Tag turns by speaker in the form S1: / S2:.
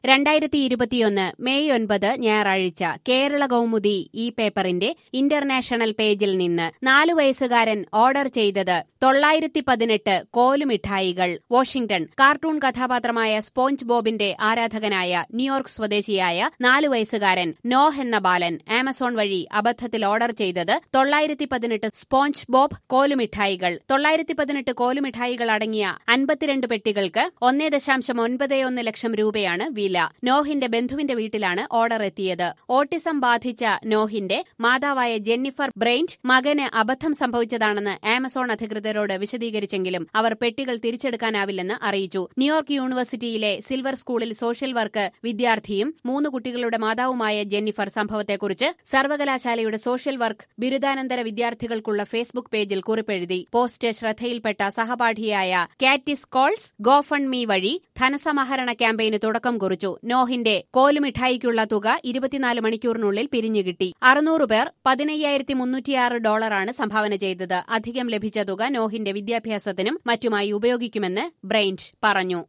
S1: രണ്ടായിരത്തി ഇരുപത്തിയൊന്ന് മെയ് ഒൻപത് ഞായറാഴ്ച കേരള കൗമുദി ഈ പേപ്പറിന്റെ ഇന്റർനാഷണൽ പേജിൽ നിന്ന് നാലു വയസ്സുകാരൻ ഓർഡർ ചെയ്തത് തൊള്ളായിരത്തി പതിനെട്ട് കോലുമിഠായികൾ വാഷിംഗ്ടൺ കാർട്ടൂൺ കഥാപാത്രമായ സ്പോഞ്ച് ബോബിന്റെ ആരാധകനായ ന്യൂയോർക്ക് സ്വദേശിയായ നാലു വയസ്സുകാരൻ നോഹ് എന്ന ബാലൻ ആമസോൺ വഴി അബദ്ധത്തിൽ ഓർഡർ ചെയ്തത് തൊള്ളായിരത്തി പതിനെട്ട് സ്പോഞ്ച് ബോബ് കോലുമിഠായികൾ തൊള്ളായിരത്തി പതിനെട്ട് കോലുമിഠായികൾ അടങ്ങിയ അൻപത്തിരണ്ട് പെട്ടികൾക്ക് ഒന്നേ ദശാംശം ഒൻപത് ഒന്ന് ലക്ഷം രൂപയാണ് വില നോഹിന്റെ ബന്ധുവിന്റെ വീട്ടിലാണ് ഓർഡർ എത്തിയത് ഓട്ടിസം ബാധിച്ച നോഹിന്റെ മാതാവായ ജെന്നിഫർ ബ്രെയിൻറ്റ് മകന് അബദ്ധം സംഭവിച്ചതാണെന്ന് ആമസോൺ അധികൃതരോട് വിശദീകരിച്ചെങ്കിലും അവർ പെട്ടികൾ തിരിച്ചെടുക്കാനാവില്ലെന്ന് അറിയിച്ചു ന്യൂയോർക്ക് യൂണിവേഴ്സിറ്റിയിലെ സിൽവർ സ്കൂളിൽ സോഷ്യൽ വർക്ക് വിദ്യാർത്ഥിയും മൂന്ന് കുട്ടികളുടെ മാതാവുമായ ജെന്നിഫർ സംഭവത്തെക്കുറിച്ച് സർവകലാശാലയുടെ സോഷ്യൽ വർക്ക് ബിരുദാനന്തര വിദ്യാർത്ഥികൾക്കുള്ള ഫേസ്ബുക്ക് പേജിൽ കുറിപ്പെഴുതി പോസ്റ്റ് ശ്രദ്ധയിൽപ്പെട്ട സഹപാഠിയായ കാറ്റിസ് കോൾസ് ഗോഫൺ മീ വഴി ധനസമാഹരണ ക്യാമ്പയിന് തുടക്കം കുറിച്ചു നോഹിന്റെ കോലുമിഠായിക്കുള്ള തുക ഇരുപത്തിനാല് മണിക്കൂറിനുള്ളിൽ പിരിഞ്ഞുകിട്ടി അറുന്നൂറ് പേർ പതിനയ്യായിരത്തി മുന്നൂറ്റിയാറ് ഡോളറാണ് സംഭാവന ചെയ്തത് അധികം ലഭിച്ച തുക നോഹിന്റെ വിദ്യാഭ്യാസത്തിനും മറ്റുമായി ഉപയോഗിക്കുമെന്ന് ബ്രെയിൻറ്റ് പറഞ്ഞു